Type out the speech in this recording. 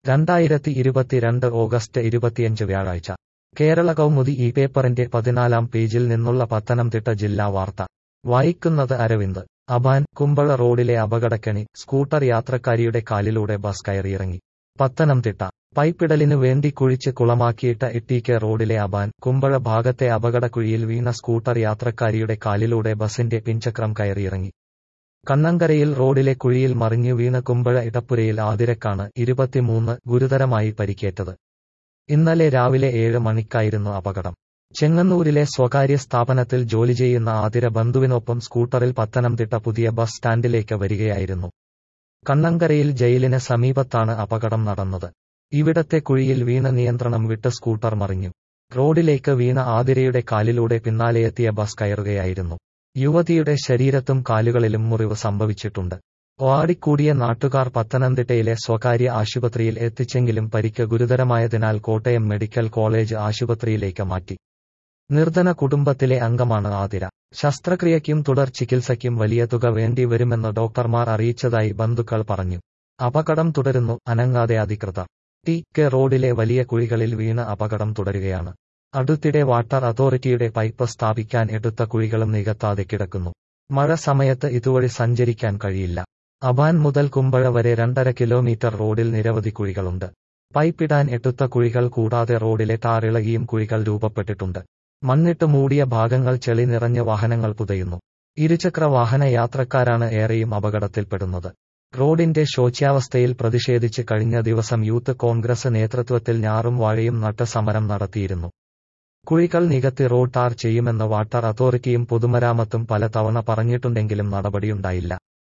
രണ്ടായിരത്തി ഇരുപത്തിരണ്ട് ഓഗസ്റ്റ് ഇരുപത്തിയഞ്ച് വ്യാഴാഴ്ച കേരള കൗമുദി ഈ പേപ്പറിന്റെ പതിനാലാം പേജിൽ നിന്നുള്ള പത്തനംതിട്ട ജില്ലാ വാർത്ത വായിക്കുന്നത് അരവിന്ദ് അബാൻ കുമ്പഴ റോഡിലെ അപകടക്കണി സ്കൂട്ടർ യാത്രക്കാരിയുടെ കാലിലൂടെ ബസ് കയറിയിറങ്ങി പത്തനംതിട്ട പൈപ്പിടലിനു വേണ്ടി കുഴിച്ച് കുളമാക്കിയിട്ട ഇട്ടീക്കെ റോഡിലെ അബാൻ കുമ്പഴ ഭാഗത്തെ അപകടക്കുഴിയിൽ വീണ സ്കൂട്ടർ യാത്രക്കാരിയുടെ കാലിലൂടെ ബസിന്റെ പിൻചക്രം കയറിയിറങ്ങി കണ്ണങ്കരയിൽ റോഡിലെ കുഴിയിൽ മറിഞ്ഞു വീണ കുമ്പഴ ഇടപ്പുരയിൽ ആതിരക്കാണ് ഇരുപത്തിമൂന്ന് ഗുരുതരമായി പരിക്കേറ്റത് ഇന്നലെ രാവിലെ ഏഴ് മണിക്കായിരുന്നു അപകടം ചെങ്ങന്നൂരിലെ സ്വകാര്യ സ്ഥാപനത്തിൽ ജോലി ചെയ്യുന്ന ആതിര ബന്ധുവിനൊപ്പം സ്കൂട്ടറിൽ പത്തനംതിട്ട പുതിയ ബസ് സ്റ്റാൻഡിലേക്ക് വരികയായിരുന്നു കണ്ണങ്കരയിൽ ജയിലിന് സമീപത്താണ് അപകടം നടന്നത് ഇവിടത്തെ കുഴിയിൽ വീണ നിയന്ത്രണം വിട്ട് സ്കൂട്ടർ മറിഞ്ഞു റോഡിലേക്ക് വീണ ആതിരയുടെ കാലിലൂടെ പിന്നാലെയെത്തിയ ബസ് കയറുകയായിരുന്നു യുവതിയുടെ ശരീരത്തും കാലുകളിലും മുറിവ് സംഭവിച്ചിട്ടുണ്ട് ഓടിക്കൂടിയ നാട്ടുകാർ പത്തനംതിട്ടയിലെ സ്വകാര്യ ആശുപത്രിയിൽ എത്തിച്ചെങ്കിലും പരിക്ക് ഗുരുതരമായതിനാൽ കോട്ടയം മെഡിക്കൽ കോളേജ് ആശുപത്രിയിലേക്ക് മാറ്റി നിർധന കുടുംബത്തിലെ അംഗമാണ് ആതിര ശസ്ത്രക്രിയയ്ക്കും തുടർ ചികിത്സയ്ക്കും വലിയ തുക വേണ്ടി വരുമെന്ന് ഡോക്ടർമാർ അറിയിച്ചതായി ബന്ധുക്കൾ പറഞ്ഞു അപകടം തുടരുന്നു അനങ്ങാതെ അധികൃതർ ടി കെ റോഡിലെ വലിയ കുഴികളിൽ വീണ് അപകടം തുടരുകയാണ് അടുത്തിടെ വാട്ടർ അതോറിറ്റിയുടെ പൈപ്പ് സ്ഥാപിക്കാൻ എടുത്ത കുഴികളും നികത്താതെ കിടക്കുന്നു മഴ സമയത്ത് ഇതുവഴി സഞ്ചരിക്കാൻ കഴിയില്ല അബാൻ മുതൽ കുമ്പഴ വരെ രണ്ടര കിലോമീറ്റർ റോഡിൽ നിരവധി കുഴികളുണ്ട് പൈപ്പിടാൻ എട്ടുത്ത കുഴികൾ കൂടാതെ റോഡിലെ ടാറിളകിയും കുഴികൾ രൂപപ്പെട്ടിട്ടുണ്ട് മണ്ണിട്ട് മൂടിയ ഭാഗങ്ങൾ ചെളി നിറഞ്ഞ വാഹനങ്ങൾ പുതയുന്നു ഇരുചക്ര വാഹന യാത്രക്കാരാണ് ഏറെയും അപകടത്തിൽപ്പെടുന്നത് റോഡിന്റെ ശോച്യാവസ്ഥയിൽ പ്രതിഷേധിച്ച് കഴിഞ്ഞ ദിവസം യൂത്ത് കോൺഗ്രസ് നേതൃത്വത്തിൽ ഞാറും വാഴയും നട്ട് സമരം നടത്തിയിരുന്നു കുഴികൾ നികത്തി റോഡ് ടാർ ചെയ്യുമെന്ന് വാട്ടർ അതോറിറ്റിയും പൊതുമരാമത്തും പലതവണ പറഞ്ഞിട്ടുണ്ടെങ്കിലും നടപടിയുണ്ടായില്ല